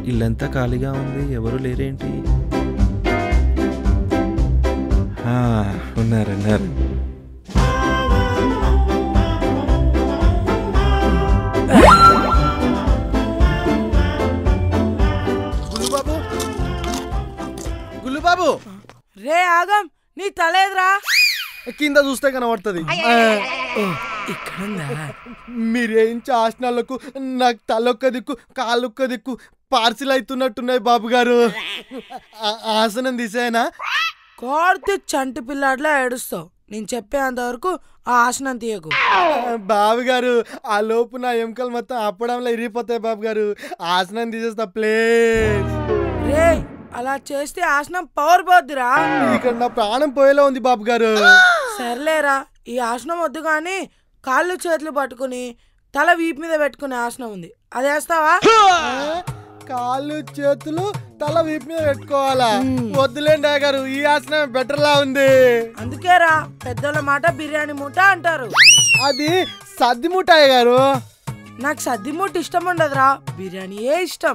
ఇల్లంతా ఖాళీగా ఉంది ఎవరు లేరేంటి ఆ, ఉన్నారు ఉన్నారు గుల్లుబాబు గుల్లుబాబు రే ఆగం నీ తలేదురా కింద చూస్తే కనబడుతుంది ఇక్కడుందా మీరేం ఆసనాలకు నాకు తలొక్క దిక్కు కాళ్ళొక్క దిక్కు పార్సిల్ అవుతున్నట్టున్నాయి బాబు గారు ఆ- ఆసనం తీసేనా కోర్తి చంటి పిల్లాడిలా ఏడుస్తావు నేను చెప్పేంత వరకు ఆ ఆసనం తీయకు బాబు గారు ఆ లోపు నా ఎముకలు మొత్తం అప్పడంలో ఇరిగిపోతాయి బాబు గారు ఆసనం తీసేస్తా ప్లేస్ రే అలా చేస్తే ఆసనం పవర్ పోద్దిరా ఇక్కడ నా ప్రాణం పోయేలా ఉంది బాబు గారు సర్లేరా ఈ ఆసనం వద్దు కానీ కాళ్ళు చేతులు పట్టుకుని తల వీపు మీద పెట్టుకునే ఆసనం ఉంది అది వేస్తావా ఆ, కాళ్ళు చేతులు తల వీపు మీద పెట్టుకోవాలా వద్దులేండి ఆ గారు ఈ ఆసనం బెటర్ లా ఉంది అందుకేరా పెద్దోళ్ళ మాట బిర్యానీ మూట అంటారు అది సద్ది ముఠాయి గారు నాకు సద్ది మూట ఇష్టం ఉండదురా బిర్యానీయే ఇష్టం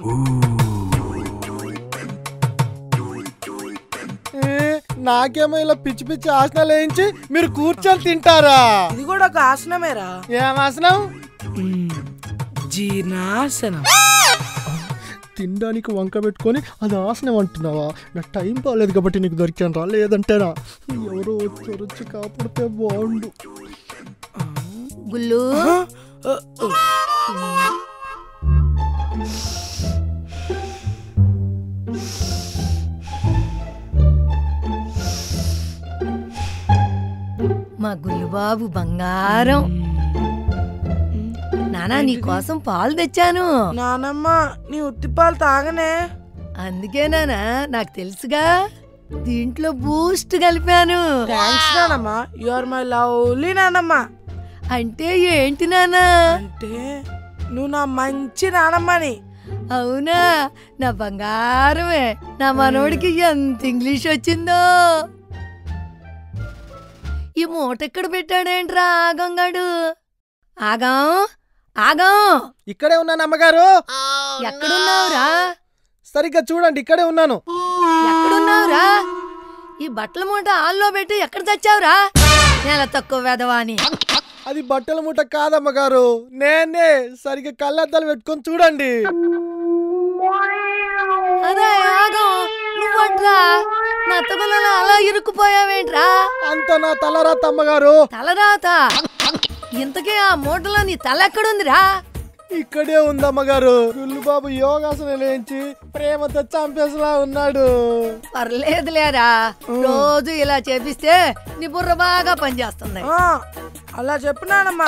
ఏ, నాకేమో ఇలా పిచ్చి పిచ్చి ఆసనాలు వేయించి మీరు కూర్చొని తింటారా ఇది కూడా ఒక ఆసనమేరా ఏం ఆసనం మ్మ్. జీర్ణాసనం తినడానికి వంక పెట్టుకొని అది ఆసనం అంటున్నావా నా టైం బాగాలేదు కాబట్టి నీకు దొరికాను రా లేదంటేనా ఎవరో వచ్చి వచ్చి కాపాడితే బాగుండు గుల్లు ఆ, ఆ. మా గుల్లు బాబు బంగారం నానా నీ కోసం పాలు తెచ్చాను నానమ్మ నీ ఉత్తిపాలు తాగనే అందుకే నానా నాకు తెలుసుగా దీంట్లో బూస్ట్ కలిపాను థ్యాంక్స్ నానమ్మ యు ఆర్ మై లవ్లీ నానమ్మ అంటే ఏంటి నానా అంటే నువ్వు నా మంచి నానమ్మని అవునా నా బంగారమే నా మనోడికి ఎంత ఇంగ్లీష్ వచ్చిందో ఈ మూట ఎక్కడ పెట్టాడేంట్రా ఆగంగాడు ఆగం ఆగం ఇక్కడే ఉన్నాను అమ్మగారు ఎక్కడున్నావురా సరిగ్గా చూడండి ఇక్కడే ఉన్నాను ఎక్కడున్నావురా ఈ బట్టల మూట ఆల్లో పెట్టి ఎక్కడ తెచ్చావురా నెల తక్కువ వెదవాని అది బట్టల మూట కాదమ్మగారు నేనే సరిగ్గా కళ్ళద్దాలు పెట్టుకొని చూడండి అరే ఆగం నువ్వట్రా నా అత్తగులలో అలా ఇరుక్కుపోయావేంట్రా అంత నా తలరాత అమ్మగారు తలరాత ఇంతకీ ఆ మూటలో నీ తల ఎక్కడుందిరా ఇక్కడే ఉంది అమ్మగారు గుల్లుబాబు యోగాసనం లేంచి ప్రేమతో చంపేసలా ఉన్నాడు పర్లేదులేరా రోజు ఇలా చేపిస్తే నీ బుర్ర బాగా పనిచేస్తుంది ఆ, అలా చెప్పు నానమ్మ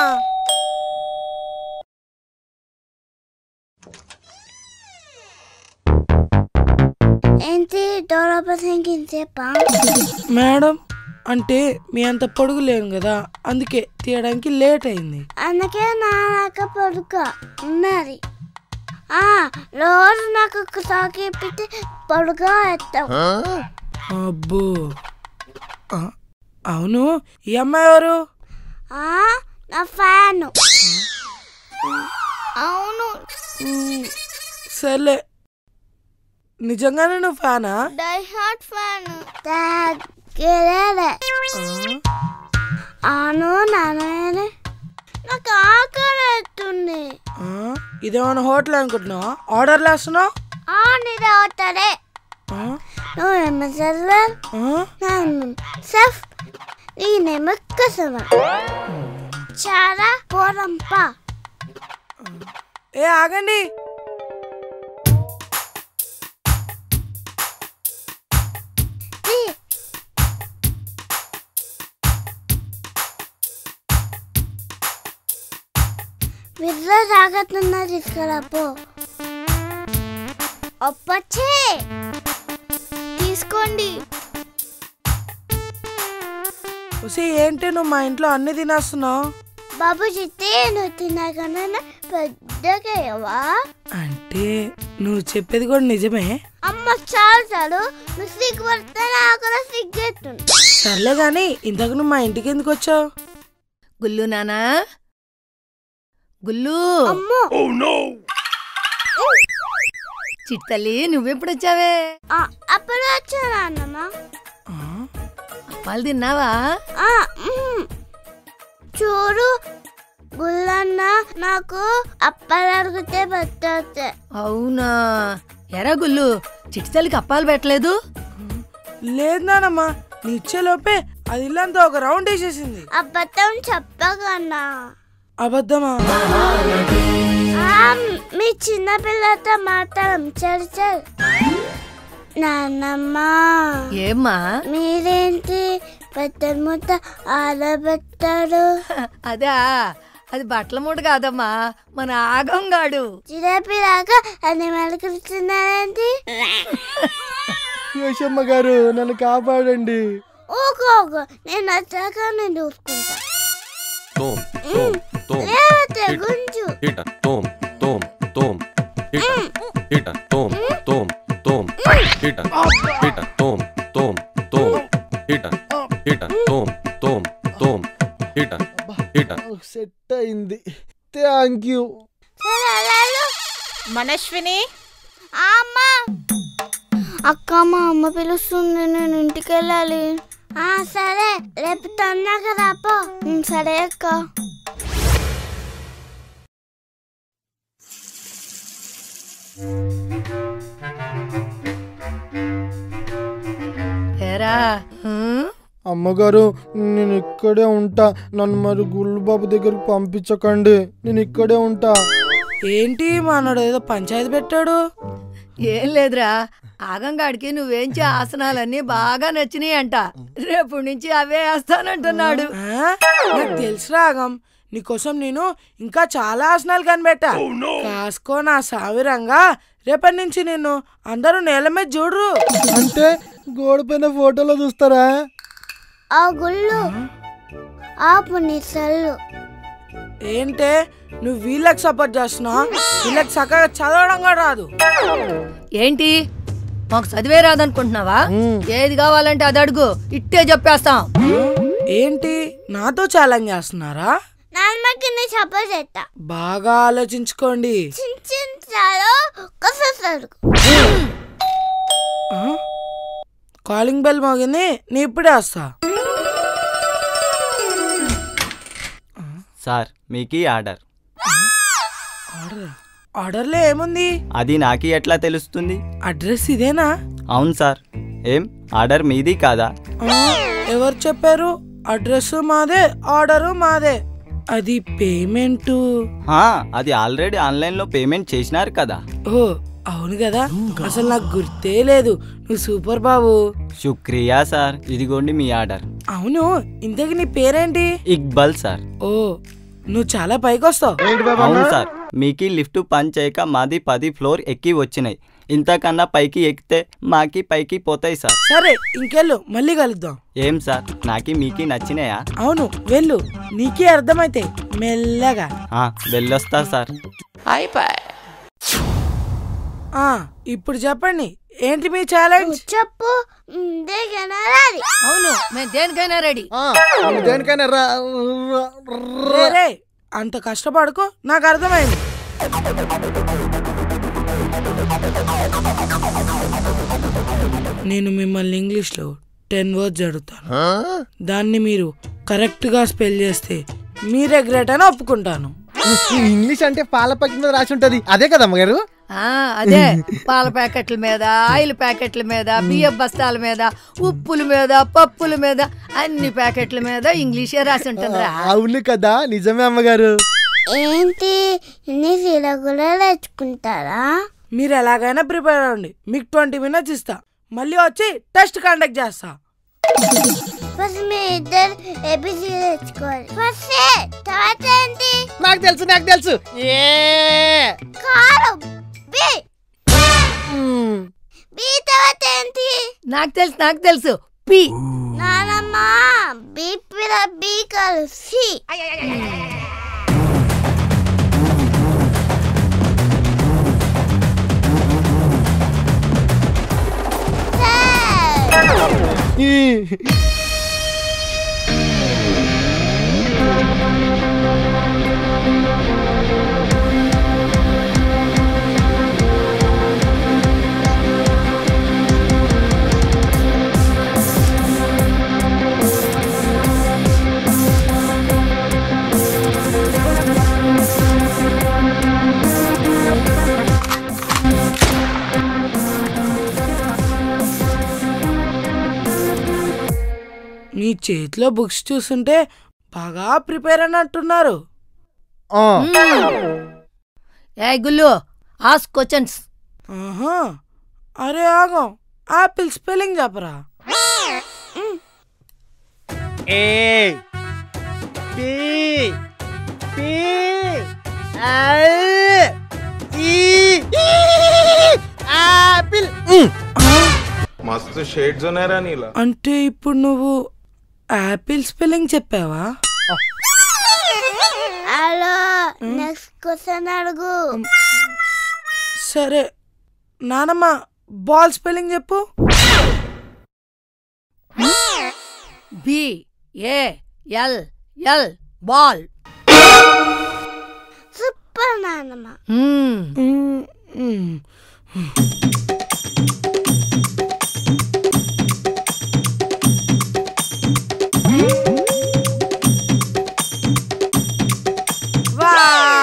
ఏంటి డోరపసంకి ఇంతసేపా మేడం అంటే మీ అంత పొడుగు లేను కదా అందుకే తీయడానికి లేట్ అయింది అందుకే నా నాకు పడుక ఉన్నది ఆ రోజు నాకు ఒక సాకి పెట్టి పడుగా ఎత్తావు అబ్బో ఆ, అవును ఈ అమ్మాయి ఎవరు ఆ నా ఫ్యాన్ అవును సర్లే నిజంగానే నువ్వు ఫ్యానా డై హార్ట్ ఫ్యాన్ తగ్గేదే అవును నాన్న నాకు ఆకలి అవుతుంది ఆ, ఇదేమైనా హోటల్ అనుకుంటున్నావా ఆర్డర్ వేస్తున్నావు ఆ నిదే అవుతాడే ఆ, నువ్వేమో చదివారు ఆ, ನಾನು ಸೆಫ್ ನೀನೇಮೋ ಕಸವ ಚಾರ ಪೋರಂಪ ఏ ఆగండి విద్ర జాగ్రత్త తీసుకురా పో అప్పచ్చే తీసుకోండి ఉసి ఏంటి నువ్వు మా ఇంట్లో అన్ని తినేస్తున్నావు బాబు చిత్తే నువ్వు తినగానే పెద్దగా అయ్యావా అంటే నువ్వు చెప్పేది కూడా నిజమే అమ్మ చాలు చాలు నువ్వు సిగ్గు పడితే నాకు కూడా సిగ్గెత్తుంది సర్లే గాని ఇంతకు నువ్వు మా ఇంటికి ఎందుకు వచ్చావు గుల్లు నానా గుల్లు అమ్మో చిట్టి తల్లి నువ్వెప్పుడు వచ్చావే ఆ, అప్పుడు వచ్చాను అన్నమ్మ అప్పాలు తిన్నావా ఆ, మ్మ్. చూడు గుల్లన్న నాకు అప్పలు అడిగితే పెట్టొచ్చు అవునా ఎరా గుల్లు చిట్టి తల్లికి అప్పాలు పెట్టలేదు లేదు నానమ్మా నీ ఇచ్చేలోపే అది ఇల్లంతా ఒక రౌండ్ వేసేసింది అబద్ధం చెప్పగన్నా అబద్ధమా ఆ, మీ చిన్న పిల్లతో మాట్లాడం చల్ చల్ నాన్నమ్మ ఏమ్మా మీరేంటి పెద్ద ముద్ద ఆడబెట్టారు అదా అది బట్టల మూట కాదమ్మా మన ఆగంగాడు జిలేబీ లాగా అన్ని మెలకలుస్తున్నారేంటి యోషమ్మ గారు నన్ను కాపాడండి ఊకో ఊకో నేను వచ్చాక నేను చూసుకుంటా తోం తోం తోం లేవతే గుంజు ఇట తోం తోం తోం ఇట ఇట తోం తోం తోం ఇట ఇట తోం తోం తోం ఇట ఇట తోం తోం తోం ఇట ఇట సెట్ అయింది థ్యాంక్ యూ సరే వెళ్ళు. మనస్విని ఆ, అమ్మా అక్క మా అమ్మ పిలుస్తుంది నేను ఇంటికి వెళ్ళాలి ఆ సరే రేపు తొందరగా రాపో ఉమ్, సరే అక్క ఏరా హ్మ్? అమ్మగారు నేను ఇక్కడే ఉంటా నన్ను మరి గుల్లుబాబు దగ్గరికి పంపించకండి నేను ఇక్కడే ఉంటా ఏంటి మనోడు ఏదో పంచాయతీ పెట్టాడు ఏం లేదురా ఆగంగాడికి నువ్వేంచే ఆసనాలన్నీ బాగా నచ్చినాయి అంట రేపు నుంచి అవే వేస్తానంటున్నాడు ఆ? నాకు తెలుసు రాగం నీకోసం నేను ఇంకా చాలా ఆసనాలు కనిపెట్టా కాసుకో నా సావిరంగా రేపటి నుంచి నిన్ను అందరూ నేల మీద చూడరు అంటే గోడ పైన ఫోటోలో చూస్తారా ఆ గుళ్ళు ఆపు నీ సెల్లు ఏంటే నువ్వు వీళ్ళకి సపోర్ట్ చేస్తున్నావు వీళ్ళకి చక్కగా చదవడం కూడా రాదు ఏంటి మాకు చదివే రాదనుకుంటున్నావా ఏది కావాలంటే అది అడుగు ఇట్టే చెప్పేస్తాం ఏంటి నాతో ఛాలెంజ్ చేస్తున్నారా నాన్నకి నీ సపోర్ట్ చేస్తా బాగా ఆలోచించుకోండి చిన్న చిన్న చాలు ఒక్కసారి ఆ? కాలింగ్ బెల్ మోగింది నీ ఇప్పుడే వస్తా సార్ మీకీ ఆర్డర్ ఆర్డర్ ఆర్డర్లో ఏముంది అది నాకి ఎట్లా తెలుస్తుంది అడ్రస్ ఇదేనా అవును సార్ ఏం ఆర్డర్ మీది కాదా ఆ, ఎవరు చెప్పారు అడ్రస్ మాదే ఆర్డరు మాదే అది పేమెంట్ హా, అది ఆల్రెడీ ఆన్లైన్లో పేమెంట్ చేసినారు కదా ఓ అవును కదా అసలు నాకు గుర్తే లేదు నువ్వు సూపర్ బాబు శుక్రియా సార్ ఇదిగోండి మీ ఆర్డర్ అవును ఇంతకి నీ పేరేంటి ఇక్బల్ సార్ ఓ నువ్వు చాలా పైకి వస్తావు అవును సార్ మీకి లిఫ్ట్ పని చేయక మాది పది ఫ్లోర్ ఎక్కి వచ్చినాయి ఇంతకన్నా పైకి ఎక్కితే మాకి పైకి పోతాయి సార్ సరే ఇంకెళ్ళు మళ్ళీ కలుద్దాం ఏం సార్ నాకి మీకి నచ్చినాయా అవును వెళ్ళు నీకే అర్థమైతే మెల్లగా ఆ, వెళ్ళొస్తా సార్ ఆ ఇప్పుడు చెప్పండి ఏంటి మీ ఛాలెంజ్ చెప్పు దేకనా రాది అవును మేము దేనికైనా రెడీ ఆ, నేను దేనికైనా రా రా- రా- రే అంత కష్టపడుకో నాకు అర్థమైంది నేను మిమ్మల్ని ఇంగ్లీష్లో టెన్ వర్డ్స్ అడుగుతాను దాన్ని మీరు కరెక్ట్గా స్పెల్ చేస్తే మీరే గ్రేట్ అని ఒప్పుకుంటాను ఈ ఇంగ్లీష్ అంటే పాల ప్యాకెట్ మీద రాసి ఉంటది అదే కదా అమ్మగారు ఆ అదే పాల ప్యాకెట్ల మీద ఆయిల్ ప్యాకెట్ల మీద బియ్యం బస్తాల మీద ఉప్పుల మీద పప్పుల మీద అన్ని ప్యాకెట్ల మీద ఇంగ్లీషే రాసి ఉంటుందిరా అవును కదా నిజమే అమ్మగారు ఏంటి ఇన్ని సీల కూడా తెచ్చుకుంటారా మీరు ఎలాగైనా ప్రిపేర్ అవ్వండి మీకు ట్వంటీ మినిట్స్ ఇస్తా మళ్ళీ వచ్చి టెస్ట్ కండక్ట్ చేస్తా ఫస్ట్ మీ ఇద్దరు ఏబిసి తెచ్చుకోవాలి ఫస్ట్ ఏ, తర్వాత ఏంటి నాకు తెలుసు నాకు తెలుసు ఏ కారు బి మ్మ్. బి తర్వాత ఏంటి నాకు తెలుసు నాకు తెలుసు పి నానమ్మ బి పిల్ల బి కాదు సి ఈ చేతిలో బుక్స్ చూస్తుంటే బాగా ప్రిపేర్ అన్నట్టున్నారు ఆ, ఏ గుల్లు ఆస్ క్వశ్చన్స్ ఆహా అరే ఆగం ఆపిల్ స్పెల్లింగ్ చెప్పరా A P P L E apple मस्त शेड जो नाही राणीला అంటే ఇప్పుడు నువ్వు ఆపిల్ స్పెల్లింగ్ చెప్పావా హలో నెక్స్ట్ క్వశ్చన్ అడుగు సరే నానమ్మ బాల్ స్పెల్లింగ్ చెప్పు B A L L ball super నాన్నమ్మ మ్మ్. మ్మ్, మ్మ్. వా!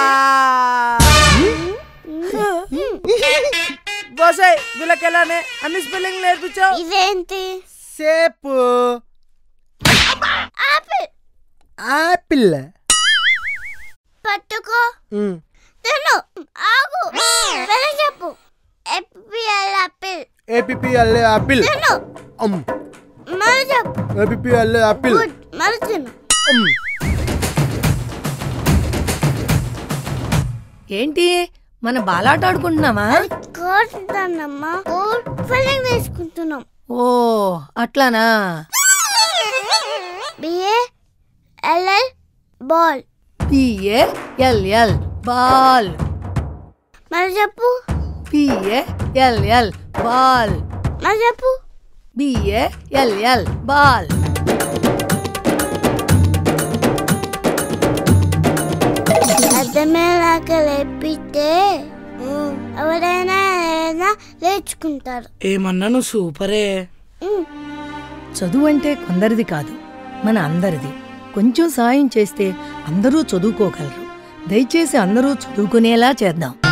బోసే వీళ్ళకెలానే అన్ని స్పెల్లింగ్ నేర్పించావు ఇదేంటి సేపు ఆపిల్ ఆపిల్ పట్టుకో తిను ఆగు వెళ్ళి చెప్పు ఎపిఎల్ ఆపిల్ ఏపీఎల్ ఆపిల్ తిను అమ్ మరి చెప్పు ఏపీఎల్ ఆపిల్ గుడ్ మరి తిను అమ్ ఏంటి మన బాలాట ఆడుకుంటున్నామా కోరుతానమ్మా కోడ్ ఫిల్లింగ్ తీసుకుంటున్నాం ఓ అట్లానా బిఏ ఎల్ఎల్ బాల్ పిఏ ఎల్ఎల్ బాల్ మరి చెప్పు పిఏ ఎల్ఎల్ బాల్ మరి చెప్పు బిఏ ఎల్ఎల్ బాల్ అర్థమయ్యేలాగా లేపితే ఎవరైనా ఏదైనా నేర్చుకుంటారు ఏమన్నా నువ్వు సూపరే ఉమ్. చదువు అంటే కొందరిది కాదు మన అందరిది కొంచెం సాయం చేస్తే అందరూ చదువుకోగలరు దయచేసి అందరూ చదువుకునేలా చేద్దాం